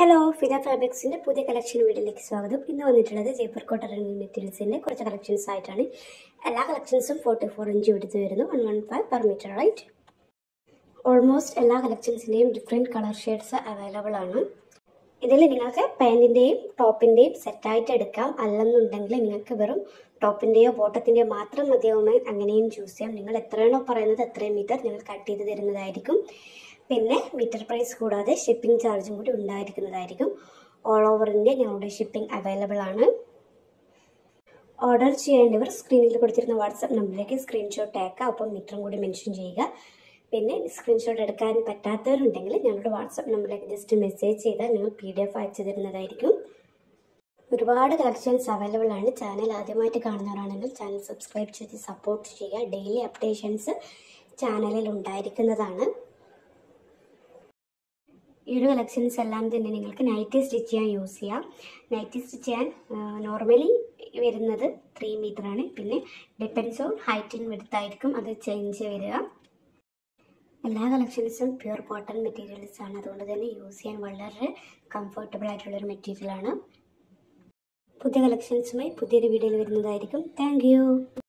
hello Fida ഫാബ്രിക്സിന്റെ പുതിയ collection വീഡിയോയിലേക്ക് സ്വാഗതം ഇന്ന് വന്നിട്ടുള്ളത് ജയ്പൂർ കോട്ടൺ മെറ്റീരിയൽസിന്റെ കുറച്ച് കളക്ഷൻസ് ആയിട്ടാണ് എല്ലാ കളക്ഷൻസും ഫോർട്ടി ഫോർ ഇഞ്ച് എടുത്ത് വരുന്നു one one five per metre right almost എല്ലാ കളക്ഷൻസിന്റെയും ഡിഫറെൻറ്റ് കളർ ഷെയ്ഡ്സ് അവൈലബിൾ ആണ് ഇതിൽ നിങ്ങൾക്ക് പാൻറ്റിൻ്റെയും ടോപ്പിൻ്റെയും സെറ്റായിട്ട് എടുക്കാം അല്ലെന്നുണ്ടെങ്കിൽ നിങ്ങൾക്ക് വെറും ടോപ്പിൻ്റെയോ ബോട്ടത്തിൻ്റെയോ മാത്രം മതിയാവുമ്പോൾ അങ്ങനെയും ചൂസ് ചെയ്യാം നിങ്ങൾ എത്രയാണോ പറയുന്നത് അത്രയും മീറ്റർ നിങ്ങൾ കട്ട് ചെയ്ത് തരുന്നതായിരിക്കും പിന്നെ മീറ്റർ പ്രൈസ് കൂടാതെ ഷിപ്പിംഗ് ചാർജും കൂടി ഉണ്ടായിരിക്കുന്നതായിരിക്കും ഓൾ ഓവർ ഇന്ത്യ ഞങ്ങളുടെ ഷിപ്പിംഗ് അവൈലബിൾ ആണ് ഓർഡർ ചെയ്യേണ്ടവർ സ്ക്രീനിൽ കൊടുത്തിരുന്ന വാട്സാപ്പ് നമ്പറിലേക്ക് സ്ക്രീൻഷോട്ട് അയക്കാം ഒപ്പം മീറ്ററും കൂടി മെൻഷൻ ചെയ്യുക പിന്നെ സ്ക്രീൻഷോട്ട് എടുക്കാൻ പറ്റാത്തവരുണ്ടെങ്കിൽ ഞങ്ങളുടെ വാട്സാപ്പ് നമ്പറിലേക്ക് ജസ്റ്റ് മെസ്സേജ് ചെയ്താൽ ഞങ്ങൾ പി ഡി എഫ് അയച്ചു തരുന്നതായിരിക്കും ഒരുപാട് കളക്ഷൻസ് അവൈലബിൾ ആണ് ചാനൽ ആദ്യമായിട്ട് കാണുന്നവരാണെങ്കിൽ ചാനൽ സബ്സ്ക്രൈബ് ചെയ്ത് സപ്പോർട്ട് ചെയ്യുക ഡെയിലി അപ്ഡേഷൻസ് ചാനലിൽ ഉണ്ടായിരിക്കുന്നതാണ് ഈ ഒരു കളക്ഷൻസ് എല്ലാം തന്നെ നിങ്ങൾക്ക് നൈറ്റി സ്റ്റിച്ച് ചെയ്യാൻ യൂസ് ചെയ്യാം നൈറ്റി സ്റ്റിച്ച് ചെയ്യാൻ നോർമലി വരുന്നത് ത്രീ മീറ്റർ ആണ് പിന്നെ depends on height and width ആയിരിക്കും അത് ചേഞ്ച് വരിക എല്ലാ കളക്ഷൻസും പ്യുർ കോട്ടൺ മെറ്റീരിയൽസ് ആണ് അതുകൊണ്ട് തന്നെ യൂസ് ചെയ്യാൻ വളരെ കംഫർട്ടബിൾ ആയിട്ടുള്ളൊരു മെറ്റീരിയലാണ് പുതിയ കളക്ഷൻസുമായി പുതിയൊരു വീഡിയോയിൽ വരുന്നതായിരിക്കും താങ്ക്